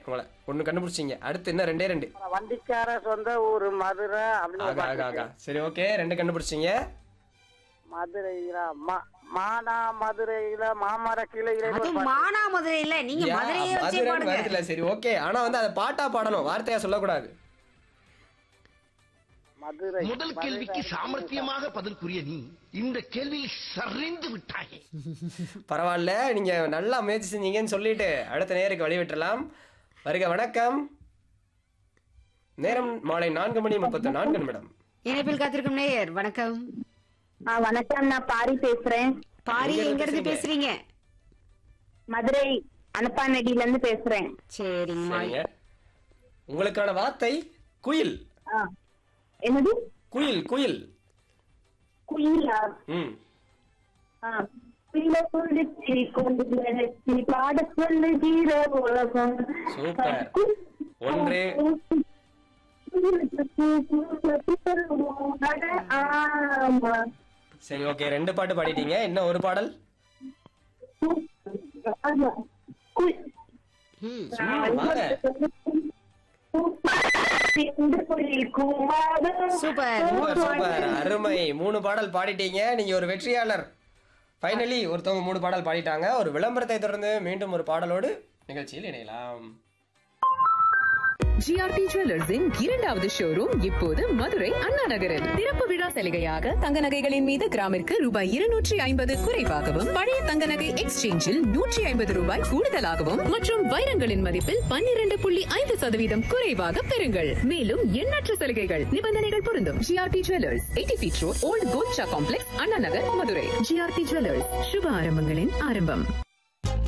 உங்களை ஒண்ணு கண்டுபிடிச்சிங்க அடுத்து என்ன ரெண்டே ரெண்டு வண்டிக்கார சொந்த ஊர் மதுரை அப்படின்னு ஒரு ஆகா ஆகா பாட்டு ஆகா சரி ஓகே ரெண்டு கண்டுபிடிச்சிங்க மதுரையில மா- மானா மதுரையில மாமர கிளையில அது மானாமதுரையில நீங்க யா, மதுரையே வச்சே மதுரைன்னு பாடுங்க வருதுல்ல, சரி ஓகே ஆனா வந்து அதை பாட்டா பாடணும் வார்த்தையா சொல்லக்கூடாது மதுரை முதல் கேள்விக்கு சாமர்த்தியமாக பதில் கூறிய நீ இந்த கேள்வியில் சரிந்து விட்டாயே பரவாயில்ல நீங்க நல்லா முயற்சி செஞ்சீங்கன்னு சொல்லிட்டு அடுத்த நேருக்கு வழிவிட்டுறலாம் வருக வணக்கம் நேரம் மாலை நான்கு மணி முப்பத்தி நான்கு நிமிடம் இணைப்பில் காத்திருக்கும் நேயர் வணக்கம் ஆ, வணக்கம் நான் பாரி பேசுறேன் பாரி எங்க எங்க இருந்து பேசுறீங்க? பேசுறீங்க மதுரை அனப்பாநடியில இருந்து பேசுறேன் சரிங்கம்மா சரிங்க உங்களுக்கான வார்த்தை குயில் ஆ. என்னது குயில் குயில் குயிலா ம் ஆ. குயில குளிச்சு கொண்டு நினைச்சு பாட சொல்லுகிற உலகம் சூப்பர். ஒன்று. ஆமா சரி ஓகே ரெண்டு பாட்டு பாடிட்டீங்க இன்னும் ஒரு பாடல் ஆமா. குய்- ம் ம், வாங்க இந்த குயில் கூவாதம். சூப்பர் சூப்பர் சூப்பர் அருமை மூணு பாடல் பாடிட்டீங்க நீங்க ஒரு வெற்றியாளர் ஃபைனலி ஒருத்தவங்க மூணு பாடல் பாடிட்டாங்க ஒரு விளம்பரத்தை தொடர்ந்து மீண்டும் ஒரு பாடலோடு நிகழ்ச்சியில் இணையலாம் ஜிஆர்டி ஜுவல்லர்ஸின் இரண்டாவது ஷோரூம் இப்போது மதுரை அண்ணா நகரில் திறப்பு விழா சலுகையாக தங்க நகைகளின் மீது கிராமிற்கு ரூபாய் இருநூற்றி ஐம்பது குறைவாகவும் பழைய தங்க நகை எக்ஸ்சேஞ்சில் நூற்றி ஐம்பது ரூபாய் கூடுதலாகவும் மற்றும் வைரங்களின் மதிப்பில் பன்னிரண்டு புள்ளி ஐந்து சதவீதம் குறைவாக பெறுங்கள் மேலும் எண்ணற்ற சலுகைகள் நிபந்தனைகள் பொருந்தும் GRT jewellers eighty feet road old gold complex Anna Nagar Madurai GRT jewellers சுப ஆரம்பங்களின் ஆரம்பம்